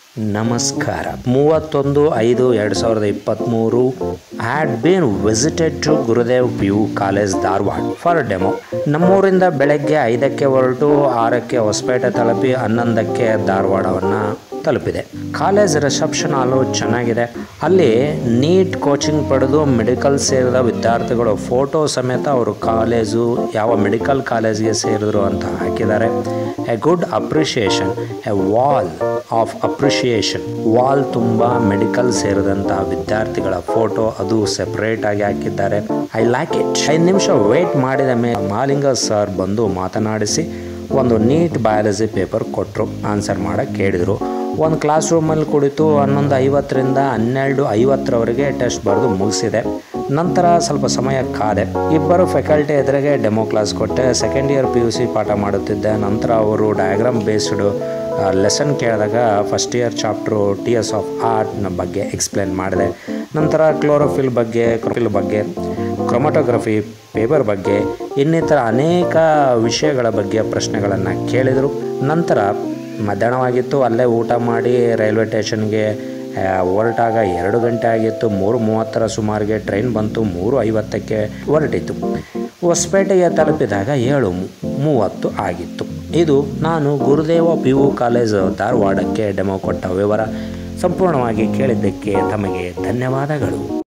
ನಮಸ್ಕಾರ ಮೂವತ್ತೊಂದು ಐದು ಎರಡು ಸಾವಿರದ ಇಪ್ಪತ್ತ್ಮೂರು had been visited to Gurudev P U college Dharwad for demo ನಮ್ಮೂರಿಂದ ಬೆಳಗ್ಗೆ ಐದಕ್ಕೆ ಹೊರಟು ಆರಕ್ಕೆ ಹೊಸಪೇಟೆ ತಲುಪಿ ಹನ್ನೊಂದಕ್ಕೆ ಧಾರವಾಡವನ್ನು ತಲುಪಿದೆ ಕಾಲೇಜ್ ರಿಸೆಪ್ಷನ್ ಹಾಲು ಚೆನ್ನಾಗಿದೆ ಅಲ್ಲಿ ನೀಟ್ ಕೋಚಿಂಗ್ ಪಡೆದು ಮೆಡಿಕಲ್ ಸೇರಿದ ವಿದ್ಯಾರ್ಥಿಗಳು ಫೋಟೋ ಸಮೇತ ಅವರು ಕಾಲೇಜು ಯಾವ ಮೆಡಿಕಲ್ ಕಾಲೇಜ್ಗೆ ಸೇರಿದ್ರು ಅಂತ ಹಾಕಿದ್ದಾರೆ a good appreciation a wall of appreciation wall ತುಂಬ ಮೆಡಿಕಲ್ ಸೇರಿದಂತಹ ವಿದ್ಯಾರ್ಥಿಗಳ ಫೋಟೋ ಅದು ಸೆಪರೇಟ್ ಆಗಿ ಹಾಕಿದ್ದಾರೆ ಐ ಲೈಕ್ ಇಟ್ ಐದು ನಿಮಿಷ ವೇಟ್ ಮಾಡಿದ ಮೇಲೆ ಮಾಲಿಂಗ ಸರ್ ಬಂದು ಮಾತನಾಡಿಸಿ ಒಂದು ನೀಟ್ ಬಯಾಲಜಿ ಪೇಪರ್ ಕೊಟ್ಟರು ಆನ್ಸರ್ ಮಾಡಕ್ಕೆ ಕೇಳಿದರು ಒಂದು ಕ್ಲಾಸ್ ರೂಮಲ್ಲಿ ಕುಳಿತು ಹನ್ನೊಂದು ಐವತ್ತರಿಂದ ಹನ್ನೆರಡು ಐವತ್ತರವರೆಗೆ ಟೆಸ್ಟ್ ಬರೆದು ಮುಗಿಸಿದೆ ನಂತರ ಸ್ವಲ್ಪ ಸಮಯ ಕಾದೆ ಇಬ್ಬರು ಫ್ಯಾಕಲ್ಟಿ ಎದುರಿಗೆ ಡೆಮೋ ಕ್ಲಾಸ್ ಕೊಟ್ಟೆ second year P U C ಪಾಠ ಮಾಡುತ್ತಿದ್ದೆ ನಂತರ ಅವರು ಡಯಾಗ್ರಾಮ್ ಬೇಸ್ಡ್ ಲೆಸನ್ ಕೇಳಿದಾಗ first year chapter T S of ಆರ್ಟ್ನ ಬಗ್ಗೆ ಎಕ್ಸ್ಪ್ಲೇನ್ ಮಾಡಿದೆ ನಂತರ ಕ್ಲೋರೋಫಿಲ್ ಬಗ್ಗೆ ಕ್ರೋಫಿಲ್ ಬಗ್ಗೆ ಕ್ರೊಮಟೋಗ್ರಫಿ ಪೇಪರ್ ಬಗ್ಗೆ ಇನ್ನಿತರ ಅನೇಕ ವಿಷಯಗಳ ಬಗ್ಗೆ ಪ್ರಶ್ನೆಗಳನ್ನು ಕೇಳಿದರು ನಂತರ ಮಧ್ಯಾಹ್ನವಾಗಿತ್ತು ಅಲ್ಲೇ ಊಟ ಮಾಡಿ ರೈಲ್ವೆ ಸ್ಟೇಷನ್ಗೆ ಆ, ಹೊರಟಾಗ ಎರಡು ಗಂಟೆ ಆಗಿತ್ತು ಮೂರು ಮೂವತ್ತರ ಸುಮಾರಿಗೆ ಟ್ರೈನ್ ಬಂತು ಮೂರು ಐವತ್ತಕ್ಕೆ ಹೊರಟಿತು ಹೊಸಪೇಟೆಗೆ ತಲುಪಿದಾಗ ಏಳು ಮೂ- ಮೂವತ್ತು ಆಗಿತ್ತು ಇದು ನಾನು ಗುರುದೇವ ಪಿ ಯು ಕಾಲೇಜು ಧಾರವಾಡಕ್ಕೆ ಡೆಮೋ ಕೊಟ್ಟ ವಿವರ ಸಂಪೂರ್ಣವಾಗಿ ಕೇಳಿದ್ದಕ್ಕೆ ತಮಗೆ ಧನ್ಯವಾದಗಳು